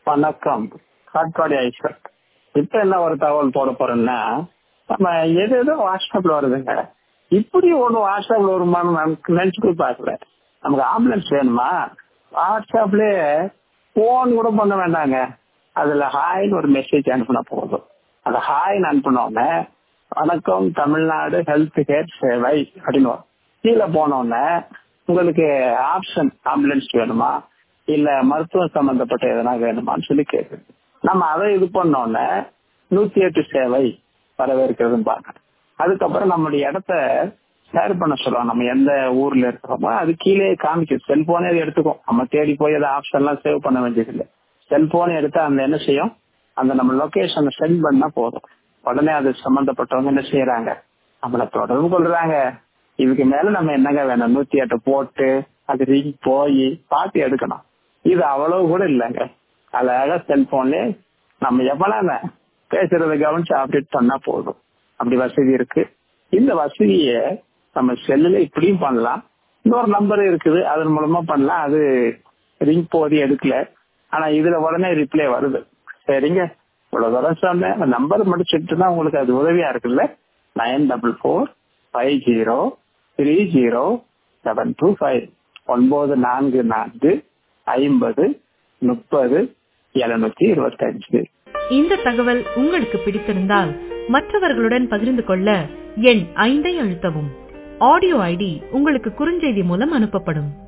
வணக்கம் காட்பாடி ஐஸ்வர்ட் இப்ப என்ன ஒரு தகவல் போட போறேன்னா நம்ம எது எதோ வாட்ஸ்அப்ல வருதுங்க இப்படி ஒண்ணு வாட்ஸ்அப்ல வருமானு நமக்கு நினைச்சு கூட பார்க்கல நமக்கு ஆம்புலன்ஸ் வேணுமா வாட்ஸ்அப்லயே போன் கூட பண்ண வேண்டாங்க அதுல ஹாய்னு ஒரு மெசேஜ் அனுப்புனா போதும் அந்த ஹாய்னு அனுப்பினோடனே வணக்கம் தமிழ்நாடு ஹெல்த் கேர் சேவை அப்படின்னு வரும். கீழே போனோடனே உங்களுக்கு ஆப்ஷன் ஆம்புலன்ஸ் வேணுமா இல்ல மருத்துவம் சம்பந்தப்பட்ட எதனா வேணுமான்னு சொல்லி கேக்குது நம்ம அதை இது பண்ணோடனே நூத்தி எட்டு சேவை வரவேற்கிறதுன்னு பார்க்கணும் அதுக்கப்புறம் நம்மளுடைய இடத்த ஷேர் பண்ண சொல்லுவோம் நம்ம எந்த ஊர்ல இருக்கிறோமோ அது கீழே காமிக்கும் செல்போனே அது எடுத்துக்கும் நம்ம தேடி போய் அதை ஆப்ஷன் எல்லாம் சேவ் பண்ண வேண்டியது இல்லை செல்போன் எடுத்து அந்த என்ன செய்யும் அந்த நம்ம லொகேஷனை சென்ட் பண்ணா போதும் உடனே அது சம்பந்தப்பட்டவங்க என்ன செய்யறாங்க நம்மள தொடர்பு கொள்றாங்க இதுக்கு மேல நம்ம என்னங்க வேணும் நூத்தி எட்டு போட்டு அது ரிங் போய் பார்த்து எடுக்கணும் இது அவ்வளவு கூட இல்லைங்க அழகா செல்போன்லயே நம்ம எவ்வளவு பேசுறத கவனிச்சு அப்டேட் பண்ணா போதும் அப்படி வசதி இருக்கு இந்த வசதியை நம்ம செல்லுல இப்படியும் பண்ணலாம் இன்னொரு நம்பர் இருக்குது அதன் மூலமா பண்ணலாம் அது ரிங் போதி எடுக்கல ஆனா இதுல உடனே ரிப்ளை வருது சரிங்க இவ்வளவு தூரம் சொன்னேன் அந்த நம்பர் முடிச்சுட்டுனா உங்களுக்கு அது உதவியா இருக்குல்ல nine double four five zero three zero seven two five ஒன்பது நான்கு நான்கு ஐம்பது முப்பது எழுநூத்தி இருபத்தஞ்சு இந்த தகவல் உங்களுக்கு பிடித்திருந்தால் மற்றவர்களுடன் பகிர்ந்து கொள்ள எண் ஐந்தை அழுத்தவும் ஆடியோ ஐடி உங்களுக்கு குறுஞ்செய்தி மூலம் அனுப்பப்படும்